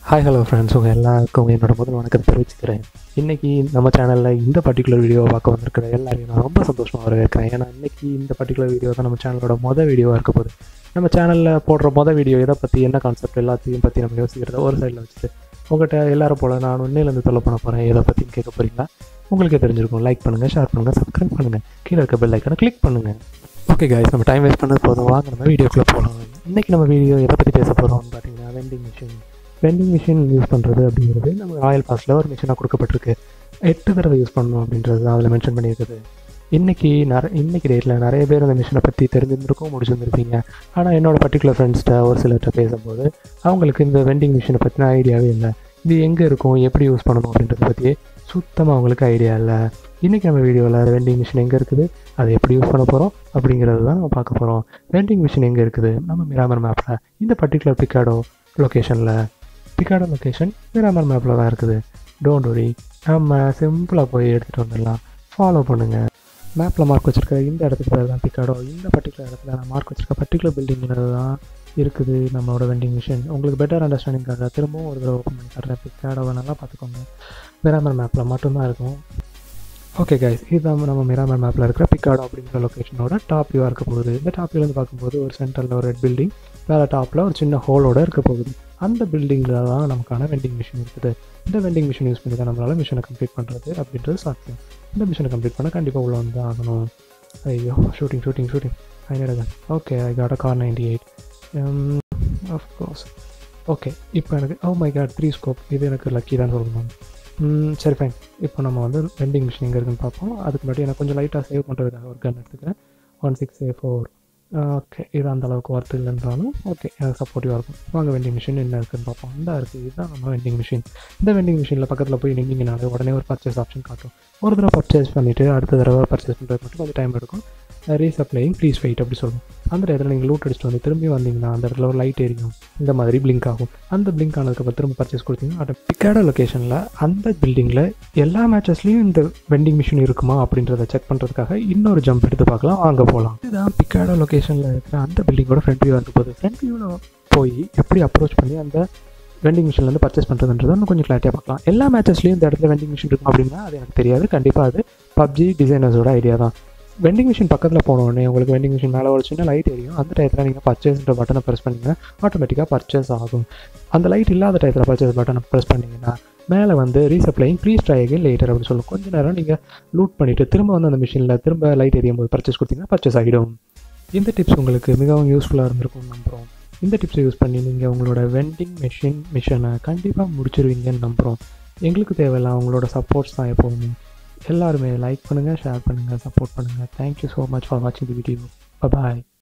hi hello friends உங்கள் எல்லாருக்கும் என்னோட முதல் வணக்கத்தை தெரிவிச்சுக்கிறேன் இன்றைக்கி நம்ம சேனலில் இந்த பர்டிகுலர் வீடியோவை பார்க்க வந்திருக்கிற எல்லாரையும் நான் ரொம்ப சந்தோஷமாக வரவேற்கிறேன் ஏன்னா இன்றைக்கி இந்த பர்டிகுலர் வீடியோ தான் நம்ம சேனலோட மொதல் வீடியோவாக இருக்க போகுது நம்ம சேனலில் போடுற மொதல் வீடியோ எதை பற்றி என்ன கான்செப்ட் எல்லாத்தையும் பற்றி நம்ம யோசிக்கிறத ஒரு சைடில் வச்சுட்டு உங்கள்கிட்ட எல்லாரும் போல் நான் உண்மையிலேருந்து சொல்ல பண்ண போகிறேன் எதை பற்றின்னு கேட்க போகிறீங்களா உங்களுக்கே தெரிஞ்சிருக்கும் லைக் பண்ணுங்கள் ஷேர் பண்ணுங்கள் சப்ஸ்கிரைப் பண்ணுங்கள் கீழே இருக்க பெல் ஐக்கனை கிளிக் பண்ணுங்கள் ஓகே guys நம்ம டைம் வேஸ்ட் பண்ணது போதும் வாங்க நம்ம வீடியோக்குள்ளே போகலாம் இன்றைக்கி நம்ம வீடியோ எதை பற்றி பேச போகிறோம்னு பார்த்தீங்கன்னா vending machine vending machine use பண்ணுறது அப்படிங்கிறது நம்ம ராயல் பாஸில் ஒரு மிஷினாக கொடுக்கப்பட்டிருக்கு எட்டு தடவை யூஸ் பண்ணணும் அப்படின்றது தான் அதில் மென்ஷன் பண்ணியிருக்குது இன்றைக்கி நிறைய இன்றைக்கி டேட்டில் நிறைய பேர் அந்த மிஷினை பற்றி தெரிஞ்சிருந்திருக்கும் முடிச்சிருந்துருப்பீங்க ஆனால் என்னோட பர்டிகுலர் ஃப்ரெண்ட்ஸ்கிட்ட ஒரு சிலர்கிட்ட பேசும்போது அவங்களுக்கு இந்த வெண்டிங் மிஷினை பற்றின ஐடியாவே இல்லை இது எங்கே இருக்கும் எப்படி யூஸ் பண்ணணும் அப்படின்றத பற்றி சுத்தமாக அவங்களுக்கு ஐடியா இல்லை இன்றைக்கி நம்ம வீடியோவில் வெண்டிங் மிஷின் எங்கே இருக்குது அதை எப்படி யூஸ் பண்ண போகிறோம் அப்படிங்கிறது தான் நம்ம பார்க்க போகிறோம் வெண்டிங் மிஷின் எங்கே இருக்குது நம்ம மிராமர் மேப்பில் இந்த பர்டிகுலர் பிக்காடோ லொக்கேஷனில் பிக்காடோ லொக்கேஷன் மிராமர் மேப்பில் தான் இருக்குது டோன்ட் வரி நம்ம சிம்பிளாக போய் எடுத்துகிட்டு வந்துடலாம் ஃபாலோ பண்ணுங்கள் மேப்பில் மார்க் வச்சுருக்க இந்த இடத்துக்கு பேர் தான் பிக்காடோ இந்த பர்டிகுலர் இடத்துல நான் மார்க் வச்சுருக்க பர்டிகுலர் பில்டிங்கிறது தான் இருக்குது நம்மளோட வெண்டிங் மிஷின் உங்களுக்கு பெட்டர் அண்டர்ஸ்டாண்டிங்காக திரும்பவும் ஒரு தடவை ஓப்பன் பண்ணி தர்றேன் பிக்காடோவை நல்லா பார்த்துக்கோங்க மிராமர் மேப்பில் மட்டும்தான் இருக்கும் ஓகே கைஸ் இதுதான் நம்ம மிராமர் மேப்பில் இருக்கிற பிக்காடோ அப்படிங்கிற லொக்கேஷனோட டாப் வியூவாக இருக்க போகுது இந்த டாப் வியூலேருந்து பார்க்கும்போது ஒரு சென்டரில் ஒரு ரெட் பில்டிங் வேறு டாப்பில் ஒரு சின்ன ஹோலோட இருக்க போகுது அந்த பில்டிங்கில் தான் நமக்கான வெண்டிங் மிஷின் இருக்குது இந்த வெண்டிங் மிஷின் யூஸ் பண்ணி தான் நம்மளால் மிஷினை கம்ப்ளீட் பண்ணுறது அப்படின்றது சாத்தியம் இந்த மிஷினை கம்ப்ளீட் பண்ண கண்டிப்பாக உள்ள வந்து ஆகணும் ஐயோ ஷூட்டிங் ஷூட்டிங் ஷூட்டிங் ஐநூறு okay I got a car ninety eight of course okay இப்போ எனக்கு oh my god three scope இது எனக்கு லக்கி தான் சொல்லணும் ம், சரி ஃபைன் இப்போ நம்ம வந்து வெண்டிங் மிஷின் எங்கே இருக்குன்னு பார்ப்போம் அதுக்கு முன்னாடி எனக்கு கொஞ்சம் லைட்டாக சேவ் பண்ணுறதுக்காக ஒரு கன் எடுத்துக்கிறேன் one six A four okay இது அந்த அளவுக்கு ஒர்த் இல்லைன்றாலும் ஓகே எனக்கு சப்போர்ட்டிவாக இருக்கும் வாங்க வெண்டிங் மிஷின் என்ன இருக்குன்னு பார்ப்போம் இந்த இருக்குது இதுதான் நம்ம வெண்டிங் மிஷின் இந்த வெண்டிங் மிஷினில் பக்கத்தில் போய் நின்னீங்கனாலே உடனே ஒரு பர்ச்சேஸ் ஆப்ஷன் காட்டும் ஒரு தடவை பர்ச்சேஸ் பண்ணிவிட்டு அடுத்த தடவை பர்ச்சேஸ் பண்ணுறது மட்டும் கொஞ்சம் டைம் எடுக்கும் ரீசப்ளைங் ப்ளீஸ் வெயிட் அப்படி சொல்லுவோம் அந்த இடத்துல நீங்கள் லூட் அடிச்சுட்டு வந்து திரும்பி வந்தீங்கன்னா அந்த இடத்துல ஒரு லைட் எரியும் இந்த மாதிரி பிளிங்க் ஆகும் அந்த பிளிங்க் ஆனதுக்கப்புறம் திரும்ப பர்ச்சேஸ் கொடுத்தீங்கன்னா அது பிக்காட லொக்கேஷனில் அந்த பில்டிங்கில் எல்லா மேட்சஸ்லையும் இந்த வெண்டிங் மிஷின் இருக்குமா அப்படின்றத செக் பண்ணுறதுக்காக இன்னொரு ஜம்ப் எடுத்து பார்க்கலாம் வாங்க போகலாம் இதுதான் பிக்காட லொக்கேஷனில் இருக்கிற அந்த பில்டிங்கோட ஃப்ரண்ட் வியூவாக இருக்க போகுது ஃப்ரண்ட் வியூவில் போய் எப்படி அப்ரோச் பண்ணி அந்த வெண்டிங் மிஷின்லேருந்து பர்ச்சேஸ் பண்ணுறதுன்றது இன்னும் கொஞ்சம் கிளாரிட்டியாக பார்க்கலாம் எல்லா மேட்சஸ்லையும் இந்த இடத்துல வெண்டிங் மிஷின் இருக்கும் அப்படின்னா அது எனக்கு தெரியாது கண்டிப்பாக அது பப்ஜி டிசைனர்ஸோட ஐடியா தான் வெண்டிங் மிஷின் பக்கத்தில் போன உடனே உங்களுக்கு வெண்டிங் மிஷின் மேலே ஒரு சின்ன லைட் எரியும் அந்த டயத்தில் நீங்கள் பர்ச்சேஸ்ன்ற பட்டனை ப்ரெஸ் பண்ணிங்கன்னா ஆட்டோமேட்டிக்காக பர்ச்சேஸ் ஆகும் அந்த லைட் இல்லாத டயத்தில் பர்ச்சேஸ் பட்டனை ப்ரெஸ் பண்ணிங்கன்னா மேலே வந்து resupplying please try again later அப்படின்னு சொல்லும் கொஞ்ச நேரம் நீங்கள் லூட் பண்ணிவிட்டு திரும்ப வந்து அந்த மிஷினில் திரும்ப லைட் எரியும் போது பர்ச்சேஸ் கொடுத்தீங்கன்னா பர்ச்சேஸ் ஆகிடும் இந்த டிப்ஸ் உங்களுக்கு மிகவும் யூஸ்ஃபுல்லாக இருந்திருக்கும்னு நம்புகிறோம் இந்த டிப்ஸை யூஸ் பண்ணி நீங்கள் உங்களோட வெண்டிங் மிஷின் மிஷனை கண்டிப்பாக முடிச்சிருவீங்கன்னு நம்புகிறோம் எங்களுக்கு தேவையில்ல அவங்களோட சப்போர்ட்ஸ் தான் எப்போவுமே எல்லாருமே லைக் பண்ணுங்கள் ஷேர் பண்ணுங்கள் சப்போர்ட் பண்ணுங்கள் தேங்க்யூ ஸோ மச் ஃபார் வாட்சிங் தி வீடியோ பாய்